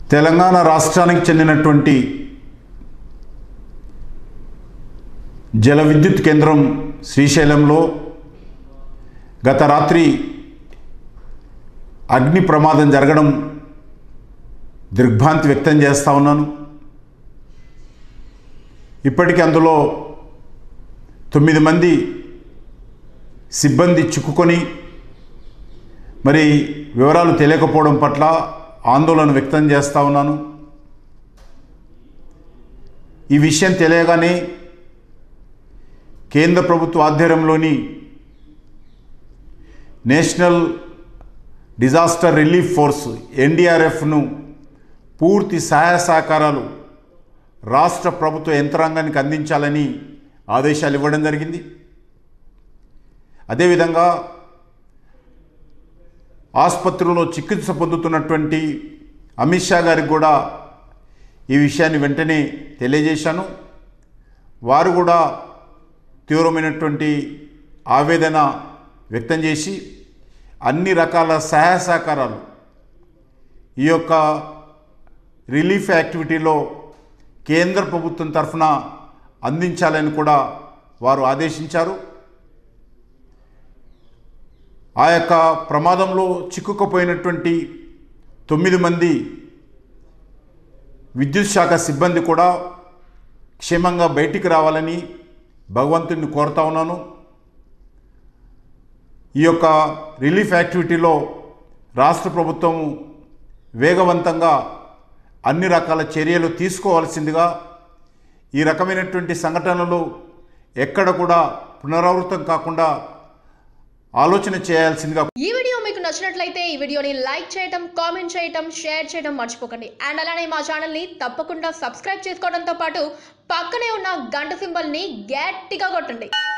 తెలంగాణ రాష్ట్రానికి చెందినటువంటి జల విద్యుత్ కేంద్రం శ్రీశైలంలో గత రాత్రి అగ్ని ప్రమాదం జరగడం దిగ్భ్రాంతి వ్యక్తం చేస్తూ ఉన్నాను ఇప్పటికీ అందులో తొమ్మిది మంది సిబ్బంది చిక్కుకొని మరి వివరాలు తెలియకపోవడం పట్ల ఆందోళన వ్యక్తం చేస్తూ ఉన్నాను ఈ విషయం తెలియగానే కేంద్ర ప్రభుత్వ ఆధ్వర్యంలోని నేషనల్ డిజాస్టర్ రిలీఫ్ ఫోర్స్ ఎన్డీఆర్ఎఫ్ను పూర్తి సహాయ సహకారాలు రాష్ట్ర ప్రభుత్వ యంత్రాంగానికి అందించాలని ఆదేశాలు ఇవ్వడం జరిగింది అదేవిధంగా ఆసుపత్రిలో చికిత్స పొందుతున్నటువంటి అమిత్ షా గారికి కూడా ఈ విషయాన్ని వెంటనే తెలియజేశాను వారు కూడా తీవ్రమైనటువంటి ఆవేదన వ్యక్తం చేసి అన్ని రకాల సహాయ సహకారాలు ఈ యొక్క రిలీఫ్ యాక్టివిటీలో కేంద్ర ప్రభుత్వం తరఫున అందించాలని కూడా వారు ఆదేశించారు ఆ యొక్క ప్రమాదంలో చిక్కుకుపోయినటువంటి తొమ్మిది మంది విద్యుత్ శాఖ సిబ్బంది కూడా క్షేమంగా బయటికి రావాలని భగవంతుడిని కోరుతా ఉన్నాను ఈ యొక్క రిలీఫ్ యాక్టివిటీలో రాష్ట్ర ప్రభుత్వం వేగవంతంగా అన్ని రకాల చర్యలు తీసుకోవాల్సిందిగా ఈ రకమైనటువంటి సంఘటనలు ఎక్కడ కూడా పునరావృతం కాకుండా ఆలోచన చేయాల్సిందిగా ఈ వీడియో మీకు నచ్చినట్లయితే ఈ వీడియోని లైక్ చేయటం కామెంట్ చేయటం షేర్ చేయడం మర్చిపోకండి అండ్ అలానే మా ఛానల్ని తప్పకుండా సబ్స్క్రైబ్ చేసుకోవడంతో పాటు పక్కనే ఉన్న గంట సింబల్ని గట్టిగా కొట్టండి